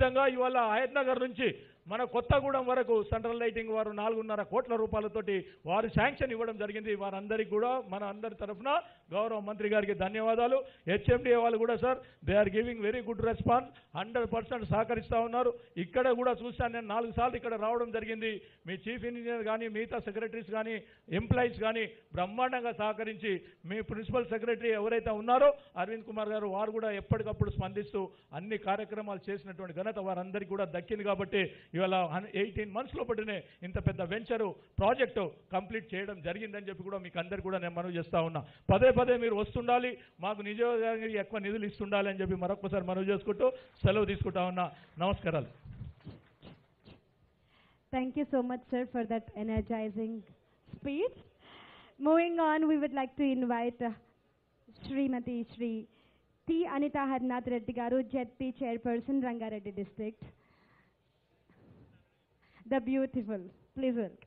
అదేవిధంగా ఇవాళ హయత్ నగర్ నుంచి మన కొత్తగూడెం వరకు సెంట్రల్ లైటింగ్ వారు నాలుగున్నర కోట్ల రూపాయలతోటి వారు శాంక్షన్ ఇవ్వడం జరిగింది వారందరికీ కూడా మన అందరి తరఫున గౌరవ మంత్రి గారికి ధన్యవాదాలు హెచ్ఎండిఏ వాళ్ళు కూడా sir they are giving very good response hundred percent సహకరిస్తూ ఉన్నారు ఇక్కడ కూడా చూశాను నేను నాలుగు సార్లు ఇక్కడ రావడం జరిగింది మీ చీఫ్ ఇంజనీర్ కానీ మిగతా సెక్రటరీస్ కానీ ఎంప్లాయీస్ కానీ బ్రహ్మాండంగా సహకరించి మీ ప్రిన్సిపల్ సెక్రటరీ ఎవరైతే ఉన్నారో అరవింద్ కుమార్ గారు వారు కూడా ఎప్పటికప్పుడు స్పందిస్తూ అన్ని కార్యక్రమాలు చేసినటువంటి ఘనత వారందరికీ కూడా దక్కింది కాబట్టి ఇవాళ ఎయిటీన్ మంత్స్ లోపటినే ఇంత పెద్ద వెంచరు ప్రాజెక్టు కంప్లీట్ చేయడం జరిగిందని చెప్పి కూడా మీకు అందరికీ కూడా నేను మనవి చేస్తా ఉన్నా పదే పదే మీరు వస్తుండాలి మాకు నిజంగా ఎక్కువ నిధులు ఇస్తుండాలి అని చెప్పి మరొకసారి మనవి చేసుకుంటూ సెలవు తీసుకుంటా ఉన్నా నమస్కారాలు Thank you so much, sir, for that energizing speech. Moving on, we would like to invite uh, Srimati Shri T. Anita Harnath Reddy Garu, ZP Chairperson, Rangareddy District. The beautiful. Please welcome.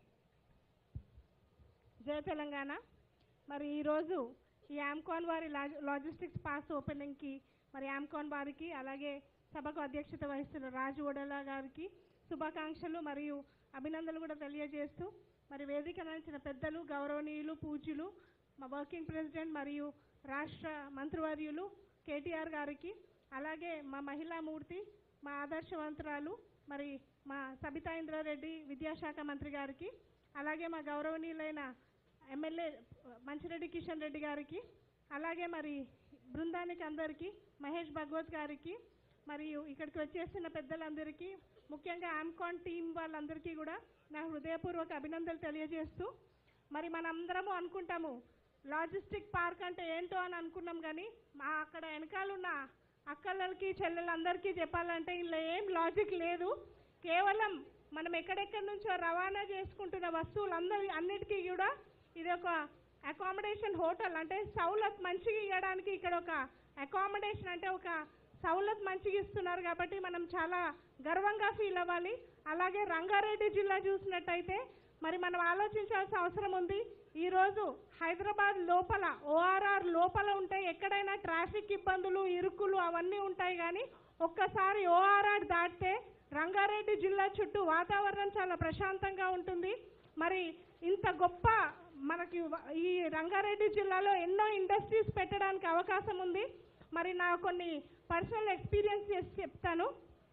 జయ తెలంగాణ మరి ఈరోజు ఈ యామ్కాన్ వారి లాజ- logistics pass ఓపెనింగ్కి మరి యామ్కాన్ వారికి అలాగే సభకు అధ్యక్షత వహిస్తున్న రాజు ఓడల గారికి శుభాకాంక్షలు మరియు అభినందనలు కూడా తెలియజేస్తూ మరి వేదిక నడిచిన పెద్దలు గౌరవనీయులు పూజ్యులు మా వర్కింగ్ ప్రెసిడెంట్ మరియు రాష్ట్ర మంత్రివర్యులు కేటీఆర్ గారికి అలాగే మా మహిళా మూర్తి మా ఆదర్శవంతురాలు మరి మా సబితా ఇంద్రారెడ్డి విద్యాశాఖ మంత్రి గారికి అలాగే మా గౌరవనీయులైన ఎమ్మెల్యే మంచిరెడ్డి కిషన్ రెడ్డి గారికి అలాగే మరి బృందానికి అందరికీ మహేష్ భగవత్ గారికి మరియు ఇక్కడికి వచ్చేసిన పెద్దలందరికీ ముఖ్యంగా ఆమ్కాన్ టీం వాళ్ళందరికీ కూడా నా హృదయపూర్వక అభినందనలు తెలియజేస్తూ మరి మనందరము అనుకుంటాము లాజిస్టిక్ పార్క్ అంటే ఏంటో అని అనుకున్నాం కానీ మా అక్కడ వెనకాలన్న అక్కలకి చెల్లెలందరికీ చెప్పాలంటే ఇలా ఏం లాజిక్ లేదు కేవలం మనం ఎక్కడెక్కడి నుంచో రవాణా చేసుకుంటున్న వస్తువులందరి అన్నిటికీ కూడా ఇది ఒక అకామిడేషన్ హోటల్ అంటే సౌలత్ మంచిగా ఇవ్వడానికి ఇక్కడ ఒక అకామిడేషన్ అంటే ఒక సౌలత్ మంచిగా ఇస్తున్నారు కాబట్టి మనం చాలా గర్వంగా ఫీల్ అవ్వాలి అలాగే రంగారెడ్డి జిల్లా చూసినట్టయితే మరి మనం ఆలోచించాల్సిన అవసరం ఉంది ఈరోజు హైదరాబాద్ లోపల ఓఆర్ఆర్ లోపల ఉంటే ఎక్కడైనా ట్రాఫిక్ ఇబ్బందులు ఇరుకులు అవన్నీ ఉంటాయి కానీ ఒక్కసారి ఓఆర్ఆర్ దాటితే రంగారెడ్డి జిల్లా చుట్టూ వాతావరణం చాలా ప్రశాంతంగా ఉంటుంది మరి ఇంత గొప్ప మనకి వ- ఈ రంగారెడ్డి జిల్లాలో ఎన్నో ఇండస్ట్రీస్ పెట్టడానికి అవకాశం ఉంది మరి నా కొన్ని పర్సనల్ ఎక్స్పీరియన్స్ చేసి చెప్తాను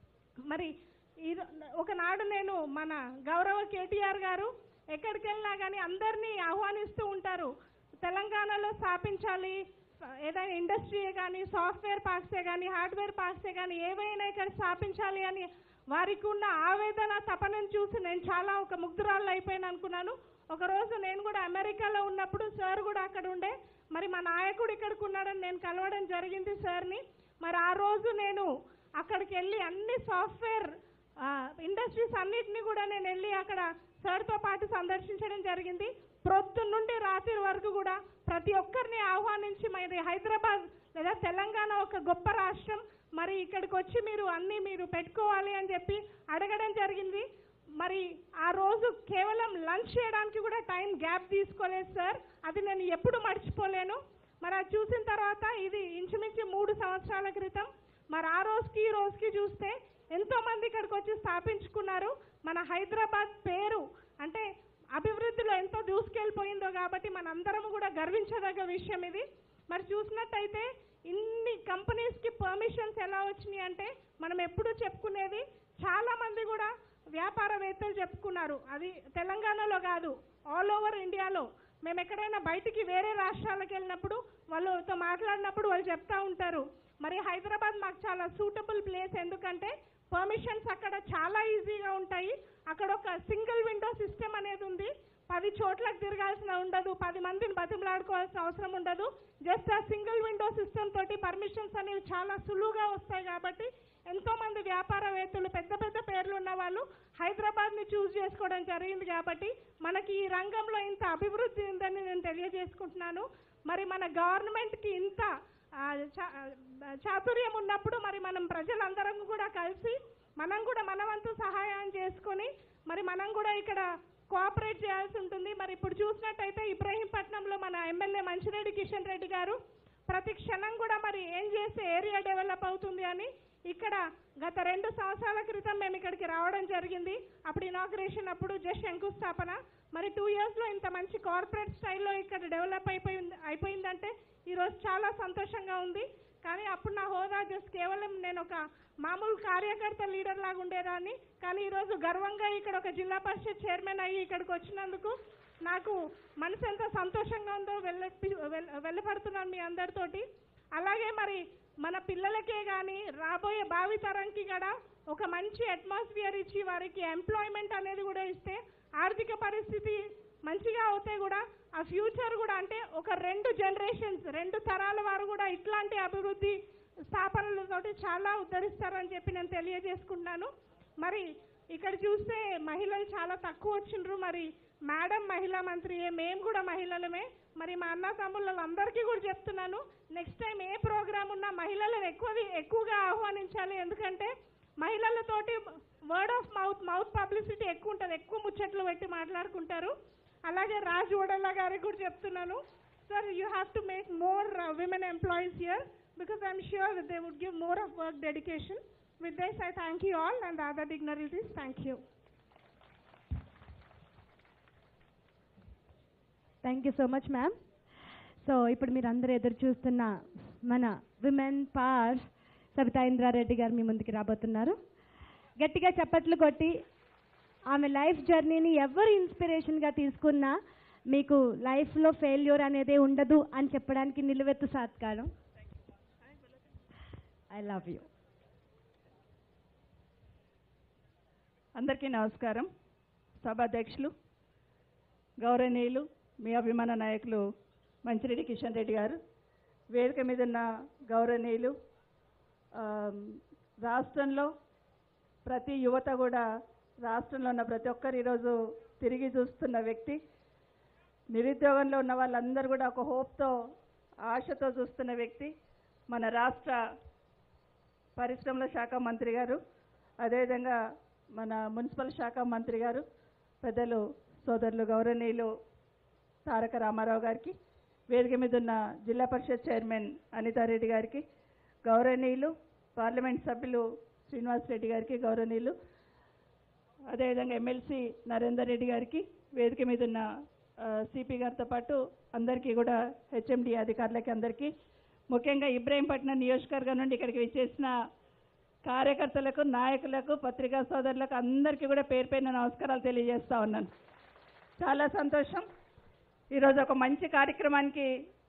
మరి ఈ- ఒకనాడు నేను మన గౌరవ కేటీఆర్ గారు ఎక్కడికి వెళ్ళినా కానీ అందరినీ ఆహ్వానిస్తూ ఉంటారు తెలంగాణలో స్థాపించాలి ఏదైనా ఇండస్ట్రీ కానీ సాఫ్ట్వేర్ పార్క్సే కానీ హార్డ్వేర్ పార్క్సే కానీ ఏవైనా ఇక్కడ స్థాపించాలి అని వారికి ఉన్న ఆవేదన తపనను చూసి నేను చాలా ఒక ముగ్ధురాలు అయిపోయాను అనుకున్నాను ఒక రోజు నేను కూడా అమెరికాలో ఉన్నప్పుడు సార్ కూడా అక్కడ ఉండే మరి మా నాయకుడు ఇక్కడికి ఉన్నాడని నేను కలవడం జరిగింది సార్ని మరి ఆ రోజు నేను అక్కడికి వెళ్ళి అన్ని సాఫ్ట్వేర్ ఇండస్ట్రీస్ అన్నిటిని కూడా నేను వెళ్ళి అక్కడ సార్తో పాటు సందర్శించడం జరిగింది ప్రొద్దున నుండి రాత్రి వరకు కూడా ప్రతి ఒక్కరిని ఆహ్వానించి మరి హైదరాబాద్ లేదా తెలంగాణ ఒక గొప్ప రాష్ట్రం మరి ఇక్కడికి వచ్చి మీరు అన్నీ మీరు పెట్టుకోవాలి అని చెప్పి అడగడం జరిగింది మరి ఆ రోజు కేవలం లంచ్ చేయడానికి కూడా టైం గ్యాప్ తీసుకోలేదు సార్ అది నేను ఎప్పుడు మర్చిపోలేను మరి అది చూసిన తర్వాత ఇది ఇంచుమించు మూడు సంవత్సరాల క్రితం మరి ఆ రోజుకి ఈ రోజుకి చూస్తే ఎంతో మంది ఇక్కడికి వచ్చి స్థాపించుకున్నారు మన హైదరాబాద్ పేరు అంటే అభివృద్ధిలో ఎంతో దూసుకెళ్ళిపోయిందో కాబట్టి మనందరం కూడా గర్వించదగ్గ విషయం ఇది మరి చూసినట్టయితే ఇన్ని కంపెనీస్కి పర్మిషన్స్ ఎలా వచ్చినాయి అంటే మనం ఎప్పుడూ చెప్పుకునేది చాలా మంది కూడా వ్యాపారవేత్తలు చెప్పుకున్నారు అది తెలంగాణలో కాదు ఆల్ ఓవర్ ఇండియాలో మేము ఎక్కడైనా బయటికి వేరే రాష్ట్రాలకు వెళ్ళినప్పుడు వాళ్ళతో మాట్లాడినప్పుడు వాళ్ళు చెప్తా ఉంటారు మరి హైదరాబాద్ మాకు చాలా సూటబుల్ ప్లేస్ ఎందుకంటే పర్మిషన్స్ అక్కడ చాలా ఈజీగా ఉంటాయి అక్కడ ఒక సింగిల్ విండో సిస్టమ్ అనేది ఉంది పది చోట్లకు తిరగాల్సిన ఉండదు పది మందిని బతిమలాడుకోవాల్సిన అవసరం ఉండదు జస్ట్ ఆ సింగిల్ విండో సిస్టమ్ తోటి పర్మిషన్స్ అనేవి చాలా సులువుగా వస్తాయి కాబట్టి ఎంతో మంది వ్యాపారవేత్తలు పెద్ద పెద్ద పేర్లు ఉన్న వాళ్ళు హైదరాబాద్ ని చూస్ చేసుకోవడం జరిగింది కాబట్టి మనకి ఈ రంగంలో ఇంత అభివృద్ధి ఉందని నేను తెలియజేసుకుంటున్నాను మరి మన గవర్నమెంట్ కి ఇంత ఆ, చా- ఆ, చాతుర్యం ఉన్నప్పుడు మరి మనం ప్రజలందరం కూడా కలిసి మనం కూడా మన వంతు సహాయం చేసుకొని మరి మనం కూడా ఇక్కడ కోఆపరేట్ చేయాల్సి ఉంటుంది మరి ఇప్పుడు చూసినట్టయితే ఇబ్రహీంపట్నంలో మన ఎమ్మెల్యే మంచిరెడ్డి కిషన్ రెడ్డి గారు ప్రతి క్షణం కూడా మరి ఏం చేస్తే ఏరియా డెవలప్ అవుతుంది అని ఇక్కడ గత రెండు సంవత్సరాల క్రితం మేము ఇక్కడికి రావడం జరిగింది అప్పుడు ఇనాగ్రేషన్ అప్పుడు జస్ట్ శంకుస్థాపన మరి టూ ఇయర్స్లో ఇంత మంచి కార్పొరేట్ స్టైల్లో ఇక్కడ డెవలప్ అయిపోయింది అయిపోయిందంటే ఈరోజు చాలా సంతోషంగా ఉంది కానీ అప్పుడు నా హోదా జస్ట్ కేవలం నేను ఒక మామూలు కార్యకర్త లీడర్ లాగా ఉండేదాన్ని కానీ ఈరోజు గర్వంగా ఇక్కడ ఒక జిల్లా పరిషత్ చైర్మన్ అయ్యి ఇక్కడికి వచ్చినందుకు నాకు మనసు ఎంత సంతోషంగా ఉందో వెళ్ళ వెళ్ళపడుతున్నాను మీ అందరితోటి అలాగే మరి మన పిల్లలకే కానీ రాబోయే భావి తరంకి కూడా ఒక మంచి అట్మాస్ఫియర్ ఇచ్చి వారికి ఎంప్లాయ్మెంట్ అనేది కూడా ఇస్తే ఆర్థిక పరిస్థితి మంచిగా అవుతే కూడా ఆ ఫ్యూచర్ కూడా అంటే ఒక రెండు జనరేషన్స్ రెండు తరాల వారు కూడా ఇట్లాంటి అభివృద్ధి స్థాపనలతోటి చాలా ఉద్ధరిస్తారని చెప్పి నేను తెలియజేసుకుంటున్నాను మరి ఇక్కడ చూస్తే మహిళలు చాలా తక్కువ వచ్చిండ్రు మరి మేడం మహిళా మంత్రియే మేము కూడా మహిళలమే మరి మా అన్న తమ్ముళ్ళందరికీ కూడా చెప్తున్నాను నెక్స్ట్ టైం ఏ ప్రోగ్రామ్ ఉన్నా మహిళలను ఎక్కువ ఎక్కువగా ఆహ్వానించాలి ఎందుకంటే మహిళలతోటి word of mouth mouth publicity ఎక్కువ ఉంటుంది ఎక్కువ ముచ్చట్లు పెట్టి మాట్లాడుకుంటారు అలాగే రాజు ఓడల్లా గారికి కూడా చెప్తున్నాను sir you have to make more women employees here because I'm sure they would give more of work dedication with this I thank you all and other dignitaries thank you thank you so much ma'am so ఇప్పుడు మీరు అందరూ ఎదురు చూస్తున్న మన women power Sabitha Indra Reddy గారు మీ ముందుకు రాబోతున్నారు గట్టిగా చప్పట్లు కొట్టి ఆమె లైఫ్ జర్నీని ఎవరు ఇన్స్పిరేషన్గా తీసుకున్నా మీకు లైఫ్లో ఫెయిల్యూర్ అనేది ఉండదు అని చెప్పడానికి నిలువెత్తు సాత్కారం ఐ లవ్ యూ అందరికీ నమస్కారం సభాధ్యక్షులు గౌరవనీయులు మీ అభిమాన నాయకులు మంచిరెడ్డి కిషన్ రెడ్డి గారు వేదిక మీద ఉన్న గౌరవనీయులు ఆమ్, రాష్ట్రంలో ప్రతి యువత కూడా రాష్ట్రంలో ఉన్న ప్రతి ఒక్కరు ఈరోజు తిరిగి చూస్తున్న వ్యక్తి నిరుద్యోగంలో ఉన్న వాళ్ళందరూ కూడా ఒక హోప్తో ఆశతో చూస్తున్న వ్యక్తి మన రాష్ట్ర పరిశ్రమల శాఖ మంత్రి గారు అదేవిధంగా మన మున్సిపల్ శాఖ మంత్రి గారు పెద్దలు సోదరులు గౌరవనీయులు తారక రామారావు గారికి వేదిక మీద ఉన్న జిల్లా పరిషత్ చైర్మన్ అనితారెడ్డి గారికి గౌరవనీయులు పార్లమెంట్ సభ్యులు శ్రీనివాస్ రెడ్డి గారికి గౌరవనీయులు అదేవిధంగా ఎమ్మెల్సీ నరేందర్ రెడ్డి గారికి వేదిక మీద ఉన్న సిపి గారితో పాటు అందరికీ కూడా హెచ్ఎండి అధికారులకి అందరికీ ముఖ్యంగా ఇబ్రాహీంపట్నం నియోజకవర్గం నుండి ఇక్కడికి విచ్చేసిన కార్యకర్తలకు నాయకులకు పత్రికా సోదరులకు అందరికీ కూడా పేరు పేరున నమస్కారాలు తెలియజేస్తా ఉన్నాను చాలా సంతోషం ఈరోజు ఒక మంచి కార్యక్రమానికి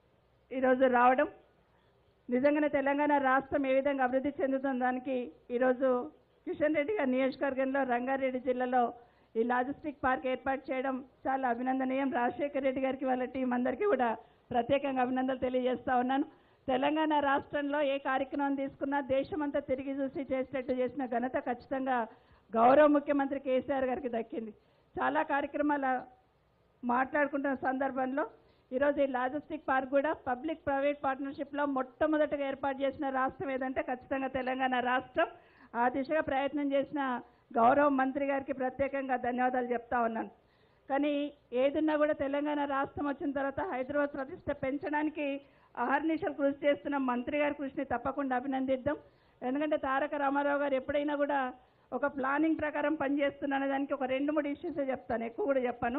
ఈరోజు రావడం నిజంగానే తెలంగాణ రాష్ట్రం ఏ విధంగా అభివృద్ధి చెందుతున్న దానికి ఈరోజు కిషన్ రెడ్డి గారి నియోజకవర్గంలో రంగారెడ్డి జిల్లాలో ఈ లాజిస్టిక్ పార్క్ ఏర్పాటు చేయడం చాలా అభినందనీయం రాజశేఖర రెడ్డి గారికి వాళ్ళ టీం అందరికీ కూడా ప్రత్యేకంగా అభినందనలు తెలియజేస్తా ఉన్నాను తెలంగాణ రాష్ట్రంలో ఏ కార్యక్రమం తీసుకున్నా దేశమంతా తిరిగి చూసి చేసేటట్టు చేసిన ఘనత ఖచ్చితంగా గౌరవ ముఖ్యమంత్రి కేసీఆర్ గారికి దక్కింది చాలా కార్యక్రమాల మాట్లాడుకుంటున్న సందర్భంలో ఈరోజు ఈ లాజిస్టిక్ పార్క్ కూడా పబ్లిక్ ప్రైవేట్ పార్ట్నర్షిప్లో మొట్టమొదటిగా ఏర్పాటు చేసిన రాష్ట్రం ఏదంటే ఖచ్చితంగా తెలంగాణ రాష్ట్రం ఆ దిశగా ప్రయత్నం చేసిన గౌరవ మంత్రి గారికి ప్రత్యేకంగా ధన్యవాదాలు చెప్తా ఉన్నాను కానీ ఏదున్నా కూడా తెలంగాణ రాష్ట్రం వచ్చిన తర్వాత హైదరాబాద్ ప్రతిష్ట పెంచడానికి అహర్నిశలు కృషి చేస్తున్న మంత్రి గారి కృషిని తప్పకుండా అభినందిద్దాం ఎందుకంటే తారక రామారావు గారు ఎప్పుడైనా కూడా ఒక ప్లానింగ్ ప్రకారం పనిచేస్తున్న దానికి ఒక రెండు మూడు ఇష్యూస్ చెప్తాను ఎక్కువ కూడా చెప్పాను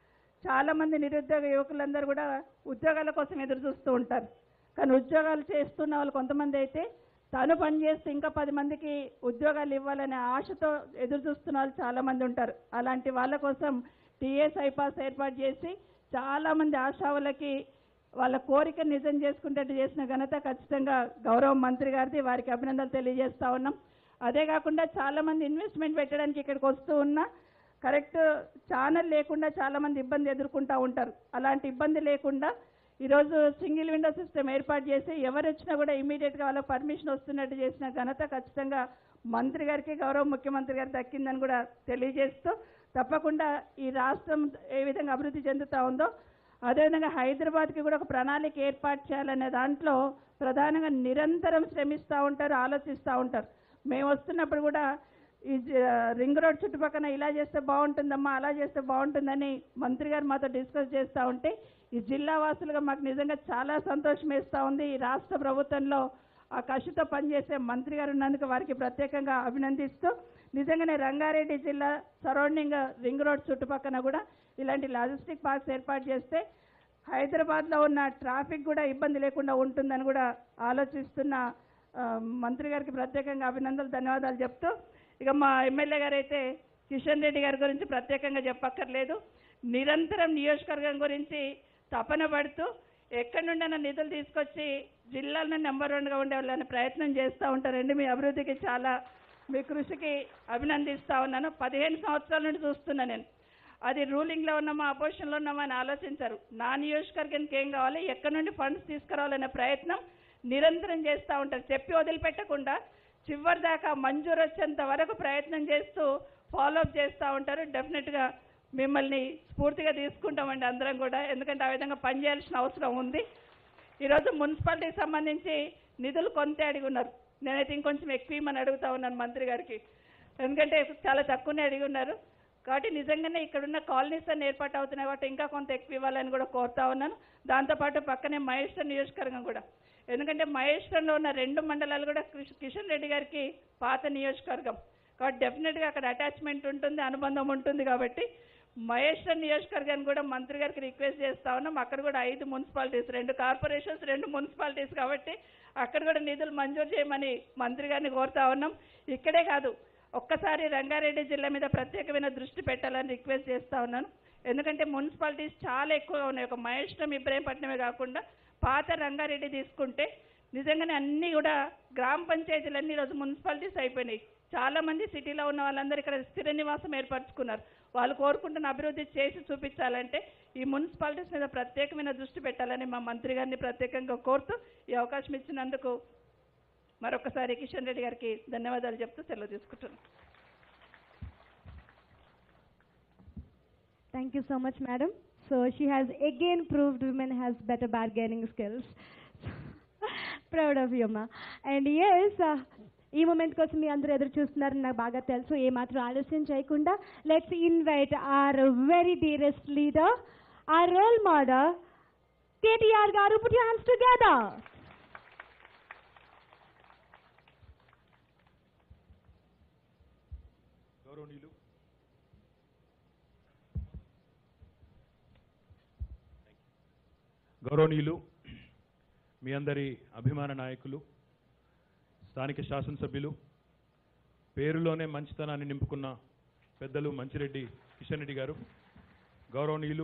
చాలా మంది నిరుద్యోగ యువకులందరూ కూడా ఉద్యోగాల కోసం ఎదురు చూస్తూ ఉంటారు కానీ ఉద్యోగాలు చేస్తున్న వాళ్ళు కొంతమంది అయితే తను పని చేస్తే ఇంకా పది మందికి ఉద్యోగాలు ఇవ్వాలనే ఆశతో ఎదురు చూస్తున్న వాళ్ళు చాలా మంది ఉంటారు అలాంటి వాళ్ళ కోసం టీఎస్ ఐపాస్ ఏర్పాటు చేసి చాలా మంది ఆశావులకి వాళ్ళ కోరిక నిజం చేసుకునేట్టు చేసిన ఘనత ఖచ్చితంగా గౌరవ మంత్రి గారిది వారికి అభినందనలు తెలియజేస్తా ఉన్నాం అదే కాకుండా చాలా మంది ఇన్వెస్ట్మెంట్ పెట్టడానికి ఇక్కడికి వస్తూ ఉన్నా కరెక్ట్ ఛానల్ లేకుండా చాలా మంది ఇబ్బంది ఎదుర్కొంటూ ఉంటారు అలాంటి ఇబ్బంది లేకుండా ఈరోజు సింగిల్ విండో సిస్టమ్ ఏర్పాటు చేసి ఎవరు వచ్చినా కూడా ఇమీడియట్గా వాళ్ళకి పర్మిషన్ వస్తున్నట్టు చేసిన ఘనత ఖచ్చితంగా మంత్రి గారికి గౌరవ ముఖ్యమంత్రి గారికి దక్కిందని కూడా తెలియజేస్తూ తప్పకుండా ఈ రాష్ట్రం ఏ విధంగా అభివృద్ధి చెందుతూ ఉందో అదేవిధంగా హైదరాబాద్కి కూడా ఒక ప్రణాళిక ఏర్పాటు చేయాలనే దాంట్లో ప్రధానంగా నిరంతరం శ్రమిస్తూ ఉంటారు ఆలోచిస్తూ ఉంటారు మేము వస్తున్నప్పుడు కూడా ఈ జ- రింగ్ రోడ్ చుట్టుపక్కల ఇలా చేస్తే బాగుంటుందమ్మా అలా చేస్తే బాగుంటుందని మంత్రి గారు మాతో డిస్కస్ చేస్తూ ఉంటే ఈ జిల్లా వాసులుగా మాకు నిజంగా చాలా సంతోషం వేస్తూ ఉంది ఈ రాష్ట్ర ప్రభుత్వంలో ఆ కసితో పనిచేసే మంత్రి గారు ఉన్నందుకు వారికి ప్రత్యేకంగా అభినందిస్తూ నిజంగానే రంగారెడ్డి జిల్లా సరౌండింగ్ రింగ్ రోడ్ చుట్టుపక్కన కూడా ఇలాంటి లాజిస్టిక్ పార్క్స్ ఏర్పాటు చేస్తే హైదరాబాద్లో ఉన్న ట్రాఫిక్ కూడా ఇబ్బంది లేకుండా ఉంటుందని కూడా ఆలోచిస్తున్న ఆ, మంత్రి గారికి ప్రత్యేకంగా అభినందనలు ధన్యవాదాలు చెప్తూ ఇక మా ఎమ్మెల్యే గారు అయితే కిషన్ రెడ్డి గారి గురించి ప్రత్యేకంగా చెప్పక్కర్లేదు నిరంతరం నియోజకవర్గం గురించి తపన పడుతూ ఎక్కడి నుండైనా నిధులు తీసుకొచ్చి జిల్లాలను నెంబర్ వన్గా ఉండేవాళ్ళని ప్రయత్నం చేస్తూ ఉంటారండి మీ అభివృద్ధికి చాలా మీ కృషికి అభినందిస్తూ ఉన్నాను పదిహేను సంవత్సరాల నుండి చూస్తున్నా నేను అది రూలింగ్లో ఉన్నామా అపోజిషన్లో ఉన్నామా అని ఆలోచించరు నా నియోజకవర్గానికి ఏం కావాలి ఎక్కడి నుండి ఫండ్స్ తీసుకురావాలనే ప్రయత్నం నిరంతరం చేస్తూ ఉంటారు చెప్పి వదిలిపెట్టకుండా చివరి దాకా మంజూరు వచ్చేంత వరకు ప్రయత్నం చేస్తూ ఫాలోఅప్ చేస్తూ ఉంటారు డెఫినెట్గా మిమ్మల్ని స్ఫూర్తిగా తీసుకుంటామండి అందరం కూడా ఎందుకంటే ఆ విధంగా పనిచేయాల్సిన అవసరం ఉంది ఈరోజు మున్సిపాలిటీకి సంబంధించి నిధులు కొంతే అడిగి ఉన్నారు నేనైతే ఇంకొంచెం ఎక్కువ ఇమ్మని అడుగుతా ఉన్నాను మంత్రి గారికి ఎందుకంటే చాలా తక్కువనే అడిగి ఉన్నారు కాబట్టి నిజంగానే ఇక్కడున్న కాలనీస్ అన్ని ఏర్పాటు అవుతున్నాయి కాబట్టి ఇంకా కొంత ఎక్కువ ఇవ్వాలని కూడా కోరుతా ఉన్నాను దాంతోపాటు పక్కనే మహేశ్వరం నియోజకవర్గం కూడా ఎందుకంటే మహేశ్వరంలో ఉన్న రెండు మండలాలు కూడా కృష్- కిషన్ రెడ్డి గారికి పాత నియోజకవర్గం కాబట్టి డెఫినెట్గా అక్కడ అటాచ్మెంట్ ఉంటుంది అనుబంధం ఉంటుంది కాబట్టి మహేశ్వరం నియోజకవర్గాన్ని కూడా మంత్రి గారికి రిక్వెస్ట్ చేస్తా ఉన్నాం అక్కడ కూడా ఐదు మున్సిపాలిటీస్ రెండు కార్పొరేషన్స్ రెండు మున్సిపాలిటీస్ కాబట్టి అక్కడ కూడా నిధులు మంజూరు చేయమని మంత్రి గారిని కోరుతా ఉన్నాం ఇక్కడే కాదు ఒక్కసారి రంగారెడ్డి జిల్లా మీద ప్రత్యేకమైన దృష్టి పెట్టాలని రిక్వెస్ట్ చేస్తా ఉన్నాను ఎందుకంటే మున్సిపాలిటీస్ చాలా ఎక్కువగా ఉన్నాయి ఒక మహేశ్వరం ఇబ్రాహీంపట్నమే కాకుండా పాత రంగారెడ్డి తీసుకుంటే నిజంగానే అన్నీ కూడా గ్రామ పంచాయతీలన్నీ ఈరోజు మున్సిపాలిటీస్ అయిపోయినాయి చాలా మంది సిటీలో ఉన్న వాళ్ళందరూ ఇక్కడ స్థిర నివాసం ఏర్పరచుకున్నారు వాళ్ళు కోరుకుంటున్న అభివృద్ధి చేసి చూపించాలంటే ఈ మున్సిపాలిటీస్ మీద ప్రత్యేకమైన దృష్టి పెట్టాలని మా మంత్రి గారిని ప్రత్యేకంగా కోరుతూ ఈ అవకాశం ఇచ్చినందుకు మరొకసారి కిషన్ రెడ్డి గారికి ధన్యవాదాలు చెప్తూ సెలవు తీసుకుంటున్నాను Thank you so much, madam. So she has again proved women has better bargaining skills. Proud of you, ma. And yes, uh, ఈ మూమెంట్ కోసం మీ అందరూ ఎదురు చూస్తున్నారని నాకు బాగా తెలుసు ఏమాత్రం ఆలస్యం చేయకుండా let's invite our very dearest leader our role model KTR garu put you hands together గౌరవనీయులు గౌరవనీయులు మీ అందరి అభిమాన నాయకులు స్థానిక శాసనసభ్యులు పేరులోనే మంచితనాన్ని నింపుకున్న పెద్దలు మంచిరెడ్డి కిషన్ రెడ్డి గారు గౌరవనీయులు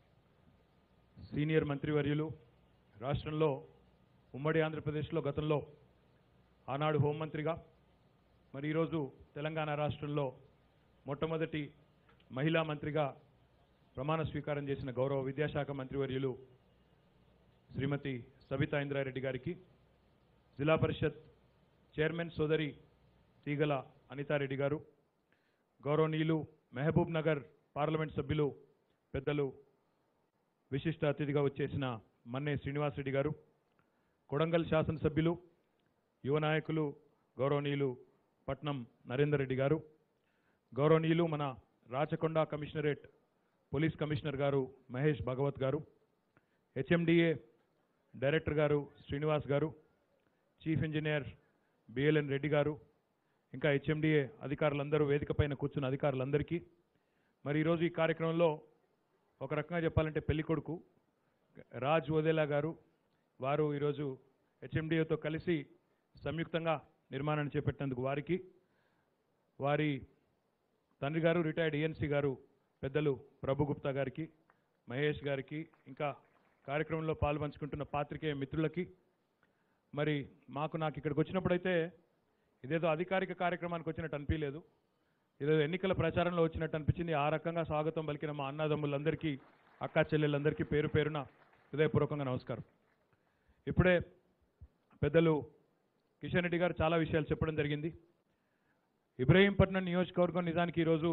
సీనియర్ మంత్రివర్యులు రాష్ట్రంలో ఉమ్మడి ఆంధ్రప్రదేశ్లో గతంలో ఆనాడు హోంమంత్రిగా మరి ఈరోజు తెలంగాణ రాష్ట్రంలో మొట్టమొదటి మహిళా మంత్రిగా ప్రమాణ స్వీకారం చేసిన గౌరవ విద్యాశాఖ మంత్రివర్యులు శ్రీమతి సబితా ఇంద్రారెడ్డి గారికి జిల్లా పరిషత్ చైర్మన్ సోదరి తీగల అనితారెడ్డి గారు గౌరవనీయులు మహబూబ్ నగర్ పార్లమెంట్ సభ్యులు పెద్దలు విశిష్ట అతిథిగా వచ్చేసిన మన్నే శ్రీనివాసరెడ్డి గారు కొడంగల్ శాసనసభ్యులు యువ నాయకులు గౌరవనీయులు పట్నం నరేందర్ రెడ్డి గారు గౌరవనీయులు మన రాచకొండ కమిషనరేట్ పోలీస్ కమిషనర్ గారు మహేష్ భగవత్ గారు హెచ్ఎండిఏ డైరెక్టర్ గారు శ్రీనివాస్ గారు చీఫ్ ఇంజనీర్ బిఎల్ఎన్ రెడ్డి గారు ఇంకా హెచ్ఎండిఏ అధికారులందరూ వేదిక పైన కూర్చున్న అధికారులందరికీ మరి ఈరోజు ఈ కార్యక్రమంలో ఒక రకంగా చెప్పాలంటే పెళ్ళికొడుకు రాజ్ ఓదేలా గారు వారు ఈరోజు హెచ్ఎండిఏతో కలిసి సంయుక్తంగా నిర్మాణాన్ని చేపట్టినందుకు వారికి వారి తండ్రి గారు రిటైర్డ్ ఏఎన్సీ గారు పెద్దలు ప్రభుగుప్తా గారికి మహేష్ గారికి ఇంకా కార్యక్రమంలో పాల్పంచుకుంటున్న పాత్రికేయ మిత్రులకి మరి మాకు నాకు ఇక్కడికి వచ్చినప్పుడైతే ఇదేదో అధికారిక కార్యక్రమానికి వచ్చినట్టు అనిపించలేదు ఇదేదో ఎన్నికల ప్రచారంలో వచ్చినట్టు అనిపించింది ఆ రకంగా స్వాగతం పలికిన మా అన్నదమ్ములందరికీ అక్కా చెల్లెళ్ళందరికీ పేరు పేరున హృదయపూర్వకంగా నమస్కారం ఇప్పుడే పెద్దలు కిషన్ రెడ్డి గారు చాలా విషయాలు చెప్పడం జరిగింది ఇబ్రహీంపట్నం నియోజకవర్గం నిజానికి ఈరోజు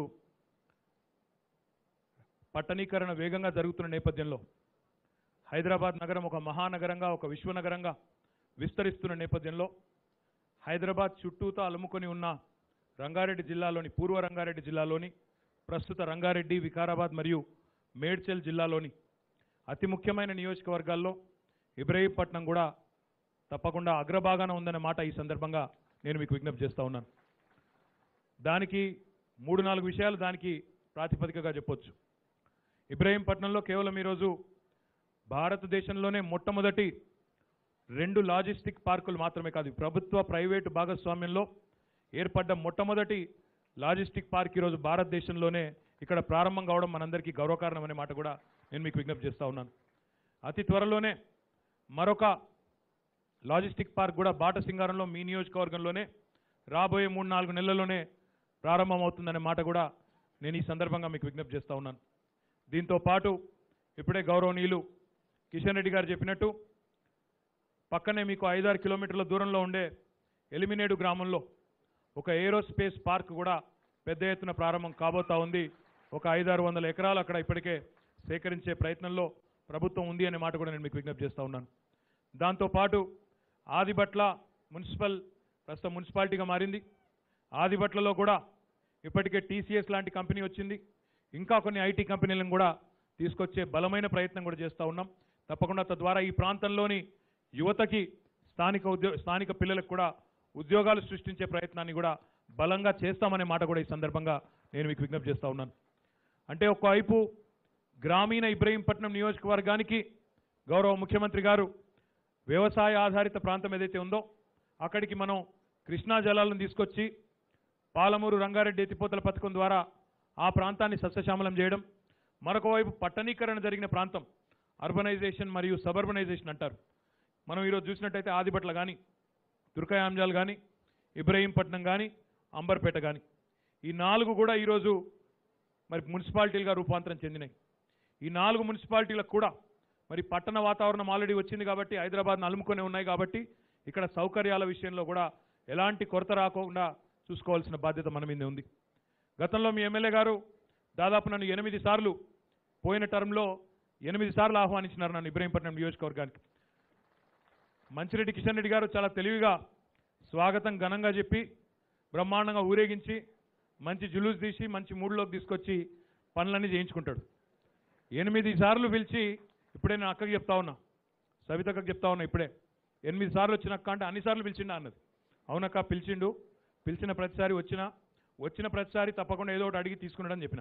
పట్టణీకరణ వేగంగా జరుగుతున్న నేపథ్యంలో హైదరాబాద్ నగరం ఒక మహానగరంగా ఒక విశ్వనగరంగా విస్తరిస్తున్న నేపథ్యంలో హైదరాబాద్ చుట్టూతా అలుముకొని ఉన్న రంగారెడ్డి జిల్లాలోని పూర్వ రంగారెడ్డి జిల్లాలోని ప్రస్తుత రంగారెడ్డి వికారాబాద్ మరియు మేడ్చల్ జిల్లాలోని అతి ముఖ్యమైన నియోజకవర్గాల్లో ఇబ్రహీంపట్నం కూడా తప్పకుండా అగ్రభాగాన ఉందనే మాట ఈ సందర్భంగా నేను మీకు విజ్ఞప్తి చేస్తూ ఉన్నాను దానికి మూడు నాలుగు విషయాలు దానికి ప్రాతిపదికగా చెప్పొచ్చు ఇబ్రహీంపట్నంలో కేవలం ఈరోజు భారతదేశంలోనే మొట్టమొదటి రెండు లాజిస్టిక్ పార్కులు మాత్రమే కాదు ప్రభుత్వ ప్రైవేటు భాగస్వామ్యంలో ఏర్పడ్డ మొట్టమొదటి లాజిస్టిక్ పార్క్ ఈరోజు భారతదేశంలోనే ఇక్కడ ప్రారంభం కావడం మనందరికీ గౌరవకారణం అనే మాట కూడా నేను మీకు విజ్ఞప్తి చేస్తూ ఉన్నాను అతి త్వరలోనే మరొక లాజిస్టిక్ పార్క్ కూడా బాటసింగారంలో మీ నియోజకవర్గంలోనే రాబోయే మూడు నాలుగు నెలల్లోనే ప్రారంభమవుతుందనే మాట కూడా నేను ఈ సందర్భంగా మీకు విజ్ఞప్తి చేస్తూ ఉన్నాను దీంతో పాటు ఇప్పుడే గౌరవనీయులు కిషన్ రెడ్డి గారు చెప్పినట్టు పక్కనే మీకు ఐదారు కిలోమీటర్ల దూరంలో ఉండే ఎలిమినేడు గ్రామంలో ఒక ఏరోస్పేస్ పార్క్ కూడా పెద్ద ఎత్తున ప్రారంభం కాబోతా ఉంది ఒక ఐదారు వందల ఎకరాలు అక్కడ ఇప్పటికే సేకరించే ప్రయత్నంలో ప్రభుత్వం ఉంది అనే మాట కూడా నేను మీకు విజ్ఞప్తి చేస్తూ ఉన్నాను దాంతోపాటు ఆదిబట్ల మున్సిపల్ ప్రస్తుతం మున్సిపాలిటీగా మారింది ఆదిబట్లలో కూడా ఇప్పటికే టీసీఎస్ లాంటి కంపెనీ వచ్చింది ఇంకా కొన్ని ఐటీ కంపెనీలను కూడా తీసుకొచ్చే బలమైన ప్రయత్నం కూడా చేస్తూ ఉన్నాం తప్పకుండా తద్వారా ఈ ప్రాంతంలోని యువతకి స్థానిక ఉద్యో స్థానిక పిల్లలకు కూడా ఉద్యోగాలు సృష్టించే ప్రయత్నాన్ని కూడా బలంగా చేస్తామనే మాట కూడా ఈ సందర్భంగా నేను మీకు విజ్ఞప్తి చేస్తూ ఉన్నాను అంటే ఒకవైపు గ్రామీణ ఇబ్రహీంపట్నం నియోజకవర్గానికి గౌరవ ముఖ్యమంత్రి గారు వ్యవసాయ ఆధారిత ప్రాంతం ఏదైతే ఉందో అక్కడికి మనం కృష్ణా జలాలను తీసుకొచ్చి పాలమూరు రంగారెడ్డి ఎత్తిపోతల పథకం ద్వారా ఆ ప్రాంతాన్ని సస్యశ్యామలం చేయడం మరొక వైపు పట్టణీకరణ జరిగిన ప్రాంతం అర్బనైజేషన్ మరియు సబర్బనైజేషన్ అంటారు మనం ఈరోజు చూసినట్టయితే ఆదిపట్ల కానీ దుర్గాయాంజాల్ కానీ ఇబ్రహీంపట్నం కానీ అంబర్పేట కానీ ఈ నాలుగు కూడా ఈరోజు మరి మున్సిపాలిటీలుగా రూపాంతరం చెందినాయి ఈ నాలుగు మున్సిపాలిటీలకు కూడా మరి పట్టణ వాతావరణం ఆల్రెడీ వచ్చింది కాబట్టి హైదరాబాద్ను అలుముకొని ఉన్నాయి కాబట్టి ఇక్కడ సౌకర్యాల విషయంలో కూడా ఎలాంటి కొరత రాకుండా చూసుకోవాల్సిన బాధ్యత మన మీద ఉంది గతంలో మీ ఎమ్మెల్యే గారు దాదాపు నన్ను ఎనిమిది సార్లు పోయిన టర్మ్లో ఎనిమిది సార్లు ఆహ్వానించినారు నన్ను ఇబ్రహీంపట్నం నియోజకవర్గానికి మంచిరెడ్డి కిషన్ రెడ్డి గారు చాలా తెలివిగా స్వాగతం ఘనంగా చెప్పి బ్రహ్మాండంగా ఊరేగించి మంచి జులూస్ తీసి మంచి మూడ్లోకి తీసుకొచ్చి పనులన్నీ చేయించుకుంటాడు ఎనిమిది సార్లు పిలిచి ఇప్పుడే నేను అక్కకి చెప్తా ఉన్నా సవితక్కకి చెప్తా ఉన్నా ఇప్పుడే ఎనిమిది సార్లు వచ్చినక్క అంటే అన్ని సార్లు పిలిచిండా అన్నది అవునక్క పిలిచిండు పిలిచిన ప్రతిసారి వచ్చినా వచ్చిన ప్రతిసారి తప్పకుండా ఏదో ఒకటి అడిగి తీసుకున్నాడని చెప్పిన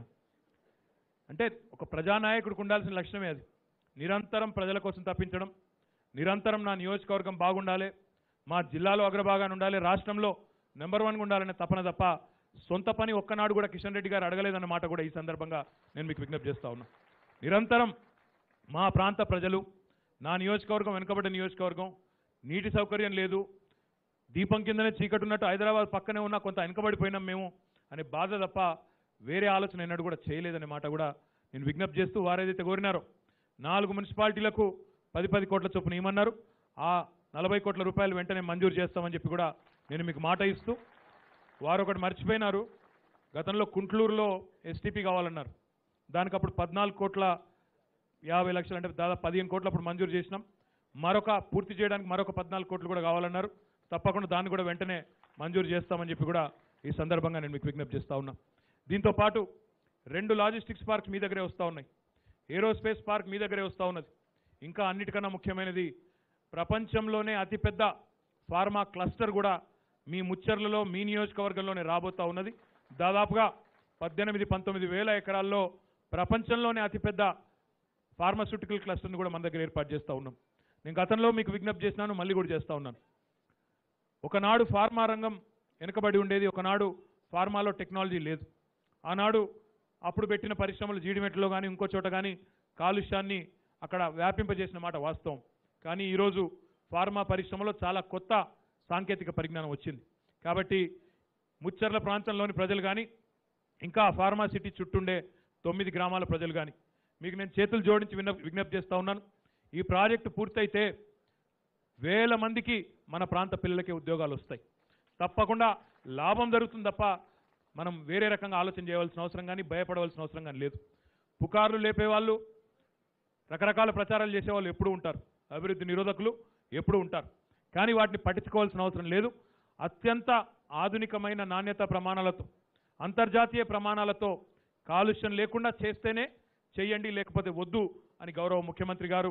అంటే ఒక ప్రజానాయకుడికి ఉండాల్సిన లక్షణమే అది నిరంతరం ప్రజల కోసం తప్పించడం నిరంతరం నా నియోజకవర్గం బాగుండాలి మా జిల్లాలో అగ్రభాగాన్ని ఉండాలి రాష్ట్రంలో నెంబర్ వన్గా ఉండాలనే తపన తప్ప సొంత పని ఒక్కనాడు కూడా కిషన్ రెడ్డి గారు అడగలేదన్న మాట కూడా ఈ సందర్భంగా నేను మీకు విజ్ఞప్తి చేస్తా ఉన్నా నిరంతరం మా ప్రాంత ప్రజలు నా నియోజకవర్గం వెనుకబడ్డ నియోజకవర్గం నీటి సౌకర్యం లేదు దీపం కిందనే చీకటి ఉన్నట్టు హైదరాబాద్ పక్కనే ఉన్నా కొంత వెనుకబడిపోయినాం మేము అనే బాధ తప్ప వేరే ఆలోచన ఎన్నడూ కూడా చేయలేదనే మాట కూడా నేను విజ్ఞప్తి చేస్తూ వారేదైతే కోరినారో నాలుగు మున్సిపాలిటీలకు పది పది కోట్ల చొప్పున ఇవ్వమన్నారు ఆ నలభై కోట్ల రూపాయలు వెంటనే మంజూరు చేస్తామని చెప్పి కూడా నేను మీకు మాట ఇస్తూ వారు ఒకటి మర్చిపోయినారు గతంలో కుంట్లూరులో ఎస్టీపీ కావాలన్నారు దానికి అప్పుడు పద్నాలుగు కోట్ల యాభై లక్షలు అంటే దాదాపు పదిహేను కోట్లు అప్పుడు మంజూరు చేసినాం మరొక పూర్తి చేయడానికి మరొక పద్నాలుగు కోట్లు కూడా కావాలన్నారు తప్పకుండా దాన్ని కూడా వెంటనే మంజూరు చేస్తామని చెప్పి కూడా ఈ సందర్భంగా నేను మీకు విజ్ఞప్తి చేస్తా ఉన్నా దీంతో పాటు రెండు లాజిస్టిక్స్ పార్క్స్ మీ దగ్గరే వస్తూ ఉన్నాయి ఏరోస్పేస్ పార్క్ మీ దగ్గరే వస్తూ ఉన్నది ఇంకా అన్నిటికన్నా ముఖ్యమైనది ప్రపంచంలోనే అతిపెద్ద ఫార్మా క్లస్టర్ కూడా మీ ముచ్చర్లలో మీ నియోజకవర్గంలోనే రాబోతా ఉన్నది దాదాపుగా పద్దెనిమిది పంతొమ్మిది వేల ఎకరాల్లో ప్రపంచంలోనే అతిపెద్ద ఫార్మాస్యూటికల్ క్లస్టర్ని కూడా మన దగ్గర ఏర్పాటు చేస్తూ ఉన్నాం నేను గతంలో మీకు విజ్ఞప్తి చేసినాను మళ్ళీ కూడా చేస్తూ ఉన్నాను ఒకనాడు ఫార్మా రంగం వెనుకబడి ఉండేది ఒకనాడు ఫార్మాలో టెక్నాలజీ లేదు ఆనాడు అప్పుడు పెట్టిన పరిశ్రమలు జీడిమెట్లో కానీ ఇంకో చోట కానీ కాలుష్యాన్ని అక్కడ వ్యాపింపజేసిన మాట వాస్తవం కానీ ఈరోజు ఫార్మా పరిశ్రమలో చాలా కొత్త సాంకేతిక పరిజ్ఞానం వచ్చింది కాబట్టి ముచ్చర్ల ప్రాంతంలోని ప్రజలు కానీ ఇంకా ఆ ఫార్మా సిటీ చుట్టుండే తొమ్మిది గ్రామాల ప్రజలు కానీ మీకు నేను చేతులు జోడించి విన్న విజ్ఞప్తి చేస్తా ఉన్నాను ఈ ప్రాజెక్టు పూర్తయితే వేల మందికి మన ప్రాంత పిల్లలకి ఉద్యోగాలు వస్తాయి తప్పకుండా లాభం జరుగుతుంది తప్ప మనం వేరే రకంగా ఆలోచన చేయవలసిన అవసరం కానీ భయపడవలసిన అవసరం కానీ లేదు పుకార్లు లేపేవాళ్ళు రకరకాల ప్రచారాలు చేసేవాళ్ళు ఎప్పుడూ ఉంటారు అభివృద్ధి నిరోధకులు ఎప్పుడూ ఉంటారు కానీ వాటిని పట్టించుకోవాల్సిన అవసరం లేదు అత్యంత ఆధునికమైన నాణ్యత ప్రమాణాలతో అంతర్జాతీయ ప్రమాణాలతో కాలుష్యం లేకుండా చేస్తేనే చేయండి లేకపోతే వద్దు అని గౌరవ ముఖ్యమంత్రి గారు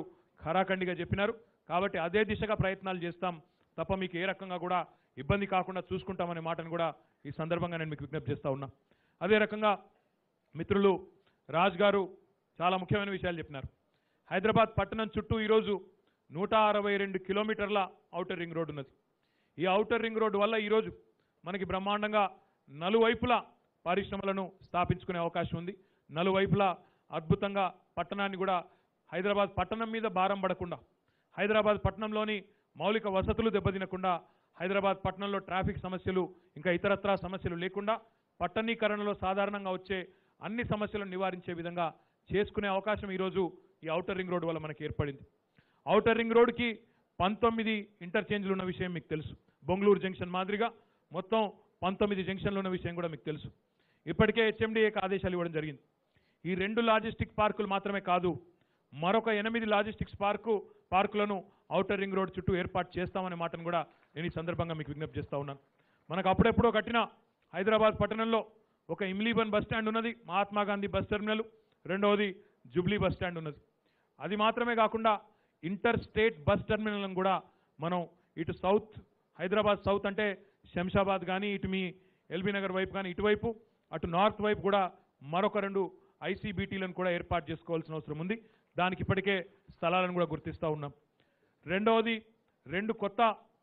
ఖరాఖండిగా చెప్పినారు కాబట్టి అదే దిశగా ప్రయత్నాలు చేస్తాం తప్ప మీకు ఏ రకంగా కూడా ఇబ్బంది కాకుండా చూసుకుంటామనే మాటను కూడా ఈ సందర్భంగా నేను మీకు విజ్ఞప్తి చేస్తా ఉన్నా అదే రకంగా మిత్రులు రాజ్ గారు చాలా ముఖ్యమైన విషయాలు చెప్పినారు హైదరాబాద్ పట్టణం చుట్టూ ఈరోజు నూట అరవై రెండు కిలోమీటర్ల ఔటర్ రింగ్ రోడ్ ఉన్నది ఈ ఔటర్ రింగ్ రోడ్డు వల్ల ఈరోజు మనకి బ్రహ్మాండంగా నలువైపులా పరిశ్రమలను స్థాపించుకునే అవకాశం ఉంది నలువైపులా అద్భుతంగా పట్టణాన్ని కూడా హైదరాబాద్ పట్టణం మీద భారం పడకుండా హైదరాబాద్ పట్టణంలోని మౌలిక వసతులు దెబ్బతినకుండా హైదరాబాద్ పట్టణంలో ట్రాఫిక్ సమస్యలు ఇంకా ఇతరత్రా సమస్యలు లేకుండా పట్టణీకరణలో సాధారణంగా వచ్చే అన్ని సమస్యలను నివారించే విధంగా చేసుకునే అవకాశం ఈరోజు ఈ ఔటర్ రింగ్ రోడ్ వల్ల మనకి ఏర్పడింది ఔటర్ రింగ్ రోడ్కి పంతొమ్మిది ఇంటర్చేంజ్లు ఉన్న విషయం మీకు తెలుసు బొంగళూరు జంక్షన్ మాదిరిగా మొత్తం పంతొమ్మిది జంక్షన్లు ఉన్న విషయం కూడా మీకు తెలుసు ఇప్పటికే హెచ్ఎండిఏకి ఆదేశాలు ఇవ్వడం జరిగింది ఈ రెండు లాజిస్టిక్ పార్కులు మాత్రమే కాదు మరొక ఎనిమిది లాజిస్టిక్స్ పార్కు పార్కులను ఔటర్ రింగ్ రోడ్ చుట్టూ ఏర్పాటు చేస్తామనే మాటను కూడా నేను ఈ సందర్భంగా మీకు విజ్ఞప్తి చేస్తా ఉన్నాను మనకు అప్పుడెప్పుడో కట్టిన హైదరాబాద్ పట్టణంలో ఒక ఇమ్లీబన్ బస్ స్టాండ్ ఉన్నది మహాత్మా గాంధీ బస్ టెర్మినల్ రెండవది జుబ్లీ బస్ స్టాండ్ ఉన్నది అది మాత్రమే కాకుండా ఇంటర్ స్టేట్ బస్ టెర్మినల్ను కూడా మనం ఇటు సౌత్ హైదరాబాద్ సౌత్ అంటే శంషాబాద్ కానీ ఇటు మీ ఎల్బీ నగర్ వైపు కానీ ఇటువైపు అటు నార్త్ వైపు కూడా మరొక రెండు ఐసీబీటీలను కూడా ఏర్పాటు చేసుకోవాల్సిన అవసరం ఉంది దానికి ఇప్పటికే స్థలాలను కూడా గుర్తిస్తూ ఉన్నాం రెండవది రెండు కొత్త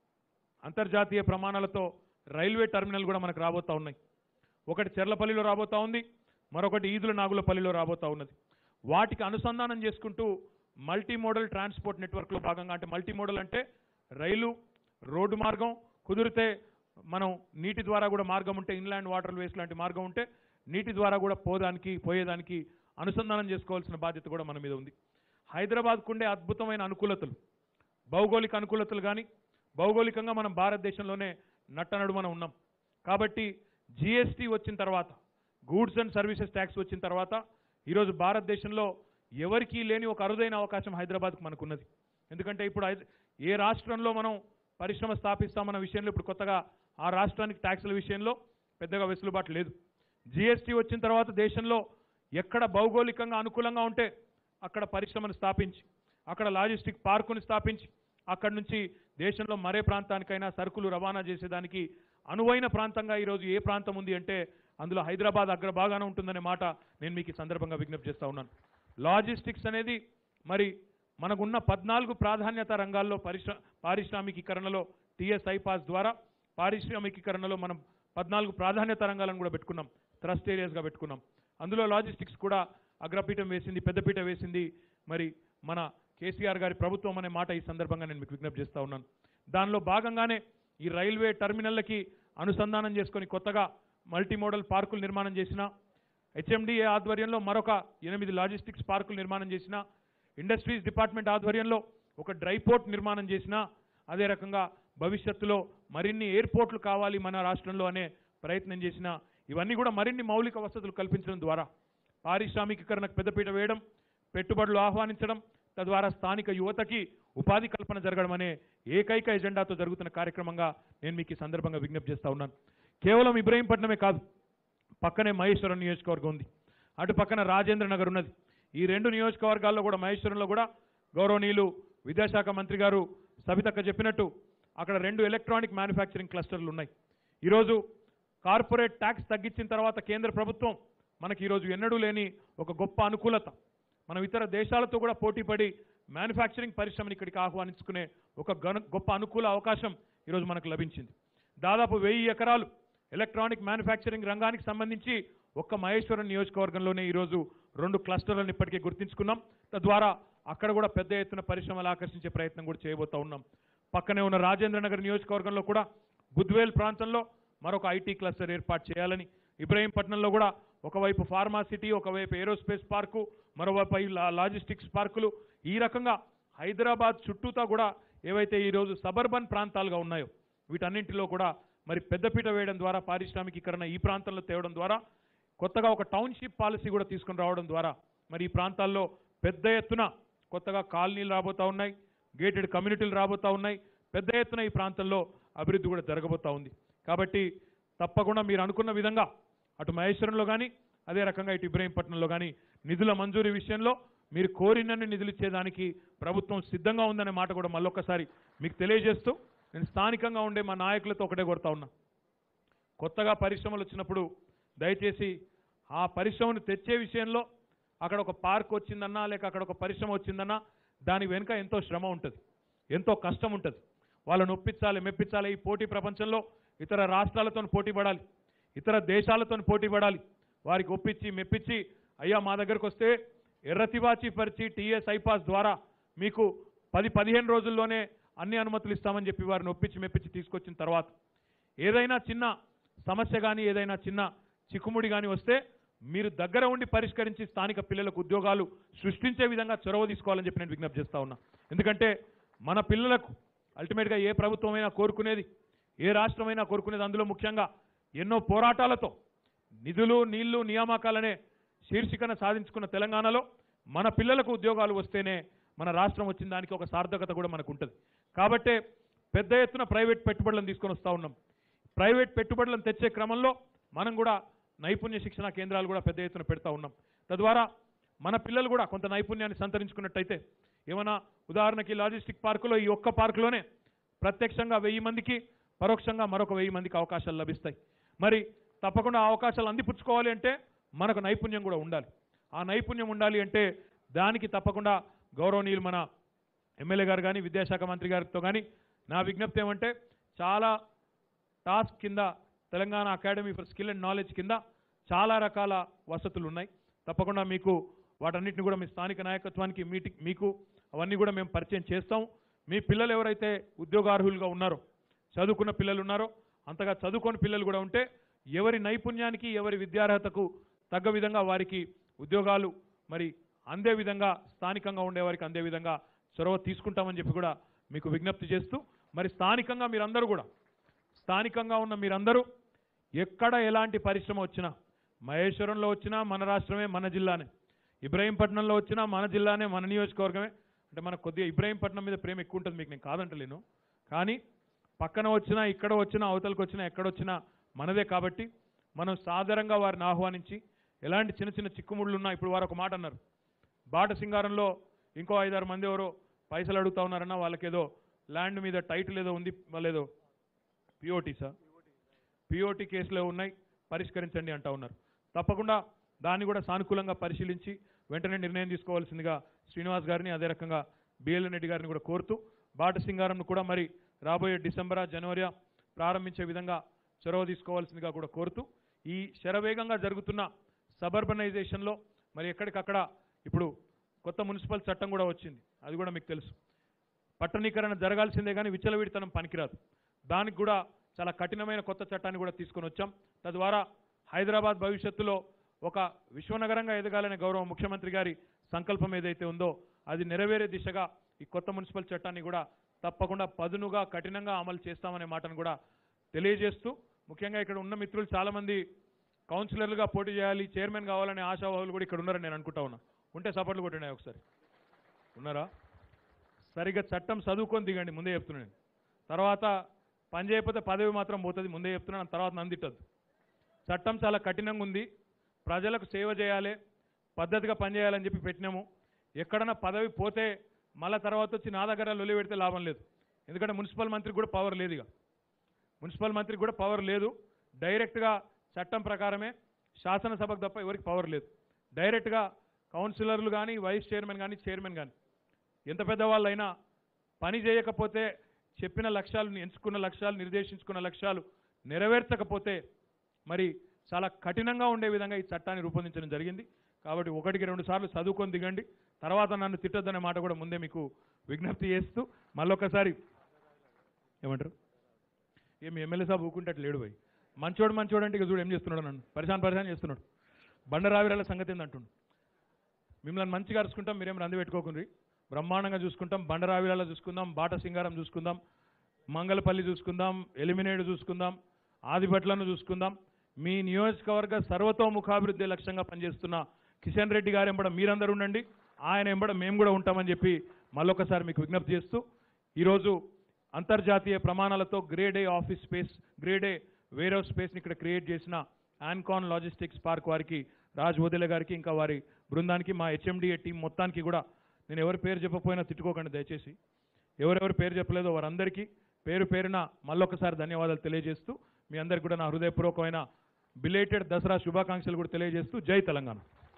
అంతర్జాతీయ ప్రమాణాలతో రైల్వే టెర్మినల్ కూడా మనకు రాబోతా ఉన్నాయి ఒకటి చెర్లపల్లిలో రాబోతా ఉంది మరొకటి ఈదుల నాగులపల్లిలో రాబోతా ఉన్నది వాటికి అనుసంధానం చేసుకుంటూ మల్టీ మోడల్ ట్రాన్స్పోర్ట్ నెట్వర్క్లో భాగంగా అంటే మల్టీ మోడల్ అంటే రైలు రోడ్డు మార్గం కుదిరితే మనం నీటి ద్వారా కూడా మార్గం ఉంటే ఇన్లాండ్ వాటర్ వేస్ లాంటి మార్గం ఉంటే నీటి ద్వారా కూడా పోదానికి పోయేదానికి అనుసంధానం చేసుకోవాల్సిన బాధ్యత కూడా మన మీద ఉంది హైదరాబాద్కు ఉండే అద్భుతమైన అనుకూలతలు భౌగోళిక అనుకూలతలు కానీ భౌగోళికంగా మనం భారతదేశంలోనే నట్టనడు మనం ఉన్నాం కాబట్టి జిఎస్టీ వచ్చిన తర్వాత గూడ్స్ అండ్ సర్వీసెస్ ట్యాక్స్ వచ్చిన తర్వాత ఈరోజు భారతదేశంలో ఎవరికీ లేని ఒక అరుదైన అవకాశం హైదరాబాద్కు మనకున్నది ఎందుకంటే ఇప్పుడు హైద- ఏ రాష్ట్రంలో మనం పరిశ్రమ స్థాపిస్తామన్న విషయంలో ఇప్పుడు కొత్తగా ఆ రాష్ట్రానికి ట్యాక్సుల విషయంలో పెద్దగా వెసులుబాటు లేదు జిఎస్టీ వచ్చిన తర్వాత దేశంలో ఎక్కడ భౌగోళికంగా అనుకూలంగా ఉంటే అక్కడ పరిశ్రమను స్థాపించి అక్కడ లాజిస్టిక్ పార్కుని స్థాపించి అక్కడి నుంచి దేశంలో మరే ప్రాంతానికైనా సరుకులు రవాణా చేసేదానికి అనువైన ప్రాంతంగా ఈరోజు ఏ ప్రాంతం ఉంది అంటే అందులో హైదరాబాద్ అగ్రభాగాన ఉంటుందనే మాట నేను మీకు ఈ సందర్భంగా విజ్ఞప్తి చేస్తా ఉన్నాను లాజిస్టిక్స్ అనేది మరి మనకున్న పద్నాలుగు ప్రాధాన్యత రంగాల్లో పరిశ్ర పారిశ్రామికీకరణలో టీఎస్ఐ పాస్ ద్వారా పారిశ్రామికీకరణలో మనం పద్నాలుగు ప్రాధాన్యత రంగాలను కూడా పెట్టుకున్నాం థ్రస్ట్ ఏరియాస్గా పెట్టుకున్నాం అందులో లాజిస్టిక్స్ కూడా అగ్రపీఠం వేసింది పెద్దపీట వేసింది మరి మన కేసీఆర్ గారి ప్రభుత్వం అనే మాట ఈ సందర్భంగా నేను మీకు విజ్ఞప్తి చేస్తా ఉన్నాను దానిలో భాగంగానే ఈ రైల్వే టెర్మినల్లకి అనుసంధానం చేసుకొని కొత్తగా మల్టీ మోడల్ పార్కులు నిర్మాణం చేసిన హెచ్ఎండిఏ ఆధ్వర్యంలో మరొక ఎనిమిది లాజిస్టిక్స్ పార్కులు నిర్మాణం చేసిన ఇండస్ట్రీస్ డిపార్ట్మెంట్ ఆధ్వర్యంలో ఒక డ్రై పోర్ట్ నిర్మాణం చేసిన అదే రకంగా భవిష్యత్తులో మరిన్ని ఎయిర్పోర్ట్లు కావాలి మన రాష్ట్రంలో అనే ప్రయత్నం చేసిన ఇవన్నీ కూడా మరిన్ని మౌలిక వసతులు కల్పించడం ద్వారా పారిశ్రామికీకరణకు పెద్దపీట వేయడం పెట్టుబడులు ఆహ్వానించడం తద్వారా స్థానిక యువతకి ఉపాధి కల్పన జరగడం అనే ఏకైక ఎజెండాతో జరుగుతున్న కార్యక్రమంగా నేను మీకు ఈ సందర్భంగా విజ్ఞప్తి చేస్తా ఉన్నాను కేవలం ఇబ్రహీంపట్నమే కాదు పక్కనే మహేశ్వరం నియోజకవర్గం ఉంది అటు పక్కన రాజేంద్ర నగర్ ఉన్నది ఈ రెండు నియోజకవర్గాల్లో కూడా మహేశ్వరంలో కూడా గౌరవనీయులు విద్యాశాఖ మంత్రి గారు సబితక్క చెప్పినట్టు అక్కడ రెండు ఎలక్ట్రానిక్ మ్యానుఫ్యాక్చరింగ్ క్లస్టర్లు ఉన్నాయి ఈరోజు కార్పొరేట్ ట్యాక్స్ తగ్గించిన తర్వాత కేంద్ర ప్రభుత్వం మనకి ఈరోజు ఎన్నడూ లేని ఒక గొప్ప అనుకూలత మనం ఇతర దేశాలతో కూడా పోటీపడి మ్యానుఫ్యాక్చరింగ్ పరిశ్రమని ఇక్కడికి ఆహ్వానించుకునే ఒక గను గొప్ప అనుకూల అవకాశం ఈరోజు మనకు లభించింది దాదాపు వెయ్యి ఎకరాలు ఎలక్ట్రానిక్ మ్యానుఫ్యాక్చరింగ్ రంగానికి సంబంధించి ఒక్క మహేశ్వరం నియోజకవర్గంలోనే ఈరోజు రెండు క్లస్టర్లను ఇప్పటికే గుర్తించుకున్నాం తద్వారా అక్కడ కూడా పెద్ద ఎత్తున పరిశ్రమలు ఆకర్షించే ప్రయత్నం కూడా చేయబోతా ఉన్నాం పక్కనే ఉన్న రాజేంద్ర నగర్ నియోజకవర్గంలో కూడా బుద్వేల్ ప్రాంతంలో మరొక ఐటీ క్లస్టర్ ఏర్పాటు చేయాలని ఇబ్రహీంపట్నంలో కూడా ఒకవైపు ఫార్మా సిటీ ఒకవైపు ఏరోస్పేస్ పార్కు మరోవైపు ఈ లా- లాజిస్టిక్స్ పార్కులు ఈ రకంగా హైదరాబాద్ చుట్టూతా కూడా ఏవైతే ఈరోజు సబర్బన్ ప్రాంతాలుగా ఉన్నాయో వీటన్నింటిలో కూడా మరి పెద్దపీట వేయడం ద్వారా పారిశ్రామికీకరణ ఈ ప్రాంతంలో తేవడం ద్వారా కొత్తగా ఒక టౌన్షిప్ పాలసీ కూడా తీసుకొని రావడం ద్వారా మరి ఈ ప్రాంతాల్లో పెద్ద ఎత్తున కొత్తగా కాలనీలు రాబోతా ఉన్నాయి గేటెడ్ కమ్యూనిటీలు రాబోతా ఉన్నాయి పెద్ద ఎత్తున ఈ ప్రాంతంలో అభివృద్ధి కూడా జరగబోతా ఉంది కాబట్టి తప్పకుండా మీరు అనుకున్న విధంగా అటు మహేశ్వరంలో కానీ అదే రకంగా ఇటు ఇబ్రహీంపట్నంలో కానీ నిధుల మంజూరీ విషయంలో మీరు కోరినన్ని నిధులు ఇచ్చేదానికి ప్రభుత్వం సిద్ధంగా ఉందనే మాట కూడా మళ్ళొక్కసారి మీకు తెలియజేస్తూ నేను స్థానికంగా ఉండే మా నాయకులతో ఒకటే కొడతా ఉన్నా కొత్తగా పరిశ్రమలు వచ్చినప్పుడు దయచేసి ఆ పరిశ్రమను తెచ్చే విషయంలో అక్కడ ఒక పార్క్ వచ్చిందన్నా లేక అక్కడ ఒక పరిశ్రమ వచ్చిందన్నా దాని వెనుక ఎంతో శ్రమ ఉంటుంది ఎంతో కష్టం ఉంటుంది వాళ్ళని ఒప్పించాలి మెప్పించాలి ఈ పోటీ ప్రపంచంలో ఇతర రాష్ట్రాలతో పోటీ పడాలి ఇతర దేశాలతో పోటీ పడాలి వారికి ఒప్పించి మెప్పించి అయ్యా మా దగ్గరకు వస్తే ఎర్రతివాచి పరిచి టీఎస్ ఐపాస్ ద్వారా మీకు పది పదిహేను రోజుల్లోనే అన్ని అనుమతులు ఇస్తామని చెప్పి వారిని ఒప్పించి మెప్పించి తీసుకొచ్చిన తర్వాత ఏదైనా చిన్న సమస్య కానీ ఏదైనా చిన్న చిక్కుముడి కానీ వస్తే మీరు దగ్గర ఉండి పరిష్కరించి స్థానిక పిల్లలకు ఉద్యోగాలు సృష్టించే విధంగా చొరవ తీసుకోవాలని చెప్పి నేను విజ్ఞప్తి చేస్తా ఉన్నా ఎందుకంటే మన పిల్లలకు అల్టిమేట్గా ఏ ప్రభుత్వమైనా కోరుకునేది ఏ రాష్ట్రమైనా కోరుకునేది అందులో ముఖ్యంగా ఎన్నో పోరాటాలతో నిధులు నీళ్లు నియామకాలనే శీర్షికన సాధించుకున్న తెలంగాణలో మన పిల్లలకు ఉద్యోగాలు వస్తేనే మన రాష్ట్రం వచ్చిన దానికి ఒక సార్థకత కూడా మనకు ఉంటుంది కాబట్టే పెద్ద ఎత్తున ప్రైవేట్ పెట్టుబడులను తీసుకొని వస్తూ ఉన్నాం ప్రైవేట్ పెట్టుబడులను తెచ్చే క్రమంలో మనం కూడా నైపుణ్య శిక్షణ కేంద్రాలు కూడా పెద్ద ఎత్తున పెడతా ఉన్నాం తద్వారా మన పిల్లలు కూడా కొంత నైపుణ్యాన్ని సంతరించుకున్నట్టయితే ఏమైనా ఉదాహరణకి లాజిస్టిక్ పార్కులో ఈ ఒక్క పార్కులోనే ప్రత్యక్షంగా వెయ్యి మందికి పరోక్షంగా మరొక వెయ్యి మందికి అవకాశాలు లభిస్తాయి మరి తప్పకుండా ఆ అవకాశాలు అందిపుచ్చుకోవాలి అంటే మనకు నైపుణ్యం కూడా ఉండాలి ఆ నైపుణ్యం ఉండాలి అంటే దానికి తప్పకుండా గౌరవనీయులు మన ఎమ్మెల్యే గారు కానీ విద్యాశాఖ మంత్రి గారితో కానీ నా విజ్ఞప్తి ఏమంటే చాలా టాస్క్ కింద Telangana academy for skill and knowledge కింద చాలా రకాల వసతులు ఉన్నాయి తప్పకుండా మీకు వాటన్నిటిని కూడా మీ స్థానిక నాయకత్వానికి మీటి మీకు అవన్నీ కూడా మేము పరిచయం చేస్తాం మీ పిల్లలు ఎవరైతే ఉద్యోగార్హులుగా ఉన్నారో చదువుకున్న పిల్లలు ఉన్నారో అంతగా చదువుకొని పిల్లలు కూడా ఉంటే ఎవరి నైపుణ్యానికి ఎవరి విద్యార్హతకు తగ్గ విధంగా వారికి ఉద్యోగాలు మరి అందే విధంగా స్థానికంగా ఉండే వారికి అందే విధంగా చొరవ తీసుకుంటామని చెప్పి కూడా మీకు విజ్ఞప్తి చేస్తూ మరి స్థానికంగా మీరందరూ కూడా స్థానికంగా ఉన్న మీరందరూ ఎక్కడ ఎలాంటి పరిశ్రమ వచ్చినా మహేశ్వరంలో వచ్చినా మన రాష్ట్రమే మన జిల్లానే ఇబ్రాహీంపట్నంలో వచ్చినా మన జిల్లానే మన నియోజకవర్గమే అంటే మనకు కొద్దిగా ఇబ్రాహీంపట్నం మీద ప్రేమ ఎక్కువ ఉంటుంది మీకు నేను కాదంటలేను కానీ పక్కన వచ్చినా ఇక్కడ వచ్చినా అవతలకు వచ్చినా ఎక్కడొచ్చినా మనదే కాబట్టి మనం సాధారణంగా వారిని ఆహ్వానించి ఎలాంటి చిన్న చిన్న చిక్కుముళ్ళు ఉన్నా ఇప్పుడు వారు ఒక మాట అన్నారు బాట సింగారంలో ఇంకో ఐదారు మంది ఎవరో పైసలు అడుగుతా ఉన్నారన్న వాళ్ళకేదో ల్యాండ్ మీద టైటిల్ ఏదో ఉంది వాళ్ళేదో పిఓటీ సార్ పిఓటీ కేసులో ఉన్నాయి పరిష్కరించండి అంటా ఉన్నారు తప్పకుండా దాన్ని కూడా సానుకూలంగా పరిశీలించి వెంటనే నిర్ణయం తీసుకోవాల్సిందిగా శ్రీనివాస్ గారిని అదే రకంగా బిఎల్ఎన్ రెడ్డి గారిని కూడా కోరుతూ బాట సింగారంను కూడా మరి రాబోయే డిసెంబరా జనవరి ప్రారంభించే విధంగా చొరవ తీసుకోవాల్సిందిగా కూడా కోరుతూ ఈ శరవేగంగా జరుగుతున్న సబర్బనైజేషన్లో మరి ఎక్కడికక్కడ ఇప్పుడు కొత్త మున్సిపల్ చట్టం కూడా వచ్చింది అది కూడా మీకు తెలుసు పట్టణీకరణ జరగాల్సిందే కానీ విచ్చలవిడితనం పనికిరాదు దానికి కూడా చాలా కఠినమైన కొత్త చట్టాన్ని కూడా తీసుకొని వచ్చాం తద్వారా హైదరాబాద్ భవిష్యత్తులో ఒక విశ్వనగరంగా ఎదగాలనే గౌరవ ముఖ్యమంత్రి గారి సంకల్పం ఏదైతే ఉందో అది నెరవేరే దిశగా ఈ కొత్త మున్సిపల్ చట్టాన్ని కూడా తప్పకుండా పదునుగా కఠినంగా అమలు చేస్తామనే మాటను కూడా తెలియజేస్తూ ముఖ్యంగా ఇక్కడ ఉన్న మిత్రులు చాలామంది కౌన్సిలర్లుగా పోటీ చేయాలి చైర్మన్ కావాలనే ఆశావాహులు కూడా ఇక్కడ ఉన్నారని నేను అనుకుంటా ఉన్నా ఉంటే సపోర్ట్లు కొట్టినాయి ఒకసారి ఉన్నారా సరిగ్గా చట్టం చదువుకొని దిగండి ముందే చెప్తున్నాను నేను తర్వాత పని చేయకపోతే పదవి మాత్రం పోతుంది ముందే చెప్తున్నాను తర్వాత నందిట్టద్దు చట్టం చాలా కఠినంగా ఉంది ప్రజలకు సేవ చేయాలి పద్ధతిగా పనిచేయాలని చెప్పి పెట్టినాము ఎక్కడన్నా పదవి పోతే మళ్ళా తర్వాత వచ్చి నా దగ్గర లొలి పెడితే లాభం లేదు ఎందుకంటే మున్సిపల్ మంత్రికి కూడా పవర్ లేదు ఇక మున్సిపల్ మంత్రికి కూడా పవర్ లేదు డైరెక్ట్గా చట్టం ప్రకారమే శాసనసభకు తప్ప ఎవరికి పవర్ లేదు డైరెక్ట్గా కౌన్సిలర్లు కానీ వైస్ చైర్మన్ కానీ చైర్మన్ కానీ ఎంత పెద్దవాళ్ళైనా పని చేయకపోతే చెప్పిన లక్ష్యాలు ఎంచుకున్న లక్ష్యాలు నిర్దేశించుకున్న లక్ష్యాలు నెరవేర్చకపోతే మరి చాలా కఠినంగా ఉండే విధంగా ఈ చట్టాన్ని రూపొందించడం జరిగింది కాబట్టి ఒకటికి రెండు సార్లు చదువుకొని దిగండి తర్వాత నన్ను తిట్టొద్దనే మాట కూడా ముందే మీకు విజ్ఞప్తి చేస్తూ మళ్ళొకసారి ఏమంటారు ఏం ఎమ్మెల్యే సాబ్ ఊకుంటే లేడు పోయి మంచోడు మంచోడు అంటే ఇక చూడు ఏం చేస్తున్నాడు నన్ను పరిశాన్ పరిశాన్ చేస్తున్నాడు బండరావిరాల సంగతి ఏందంటుండు మిమ్మల్ని మంచిగా అరుచుకుంటాం మీరేం రంది పెట్టుకోకుండ్రి బ్రహ్మాండంగా చూసుకుంటాం బండరావిలాల చూసుకుందాం బాట సింగారం చూసుకుందాం మంగళపల్లి చూసుకుందాం ఎలిమినేట్ చూసుకుందాం ఆదిపట్లను చూసుకుందాం మీ నియోజకవర్గ సర్వతోముఖాభివృద్ధి లక్ష్యంగా పనిచేస్తున్న కిషన్ రెడ్డి గారు ఎంబడ మీరందరూ ఉండండి ఆయన ఎంబడ మేము కూడా ఉంటామని చెప్పి మళ్ళొకసారి మీకు విజ్ఞప్తి చేస్తూ ఈరోజు అంతర్జాతీయ ప్రమాణాలతో grade A office space grade A warehouse స్పేస్ని ఇక్కడ క్రియేట్ చేసిన ఆన్కాన్ లాజిస్టిక్స్ పార్క్ వారికి రాజ్ వదిలే గారికి ఇంకా వారి బృందానికి మా హెచ్ఎండిఏ టీం మొత్తానికి కూడా నేను ఎవరి పేరు చెప్పకపోయినా తిట్టుకోకండి దయచేసి ఎవరెవరు పేరు చెప్పలేదో వారందరికీ పేరు పేరున మళ్ళొకసారి ధన్యవాదాలు తెలియజేస్తూ మీ అందరికి కూడా నా హృదయపూర్వకమైన బిలేటెడ్ దసరా శుభాకాంక్షలు కూడా తెలియజేస్తూ జై Telangana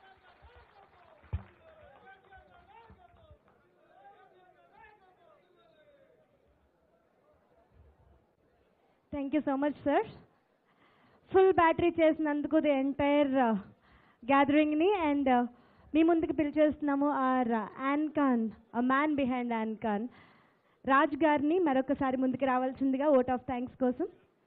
thank you so much sir full battery చేసినందుకు ది ఎంటైర్ గ్యాదరింగ్ని అండ్ మీ ముందుకు పిలిచేస్తున్నాము our Yancon a man behind Yancon Raj గారిని మరొకసారి ముందుకు రావాల్సిందిగా ఓట్ ఆఫ్ థ్యాంక్స్ కోసం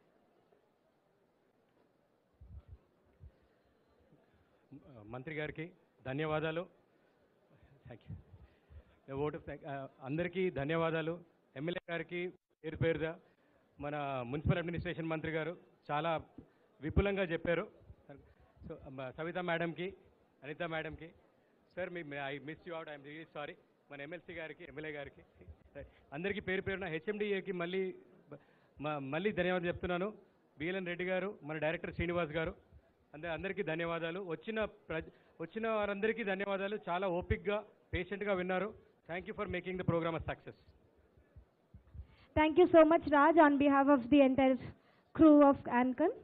మంత్రి గారికి ధన్యవాదాలు థ్యాంక్ యూ ఓటు థ్యాంక్- ఆ, అందరికీ ధన్యవాదాలు ఎమ్మెల్యే గారికి పేరు పేరుగా మన మున్సిపల్ అడ్మినిస్ట్రేషన్ మంత్రి గారు చాలా విపులంగా చెప్పారు సో మ- సవిత మేడంకి అనిత మేడంకి సార్ మీ I miss you out I'm really sorry మన ఎమ్మెల్సీ గారికి ఎమ్మెల్యే గారికి అందరికీ పేరు పేరున హెచ్ఎండిఏకి మళ్ళీ బ- మ- మళ్ళీ ధన్యవాదాలు చెప్తున్నాను బిఎల్ఎన్ రెడ్డి గారు మన డైరెక్టర్ శ్రీనివాస్ గారు అందరి అందరికీ ధన్యవాదాలు వచ్చిన ప్రజ వచ్చిన వారందరికీ ధన్యవాదాలు చాలా ఓపిక్గా పేషెంట్గా విన్నారు thank you for making the program success thank you so much Raj on behalf of the entire crew of Yancon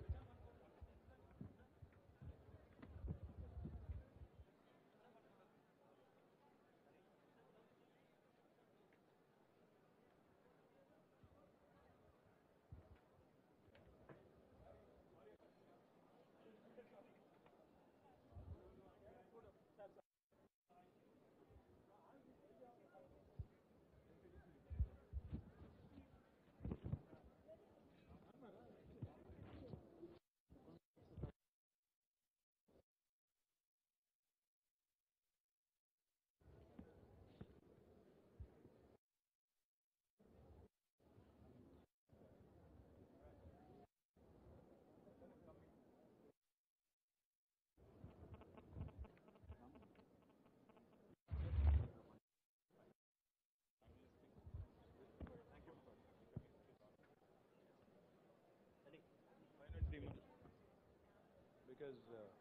because uh,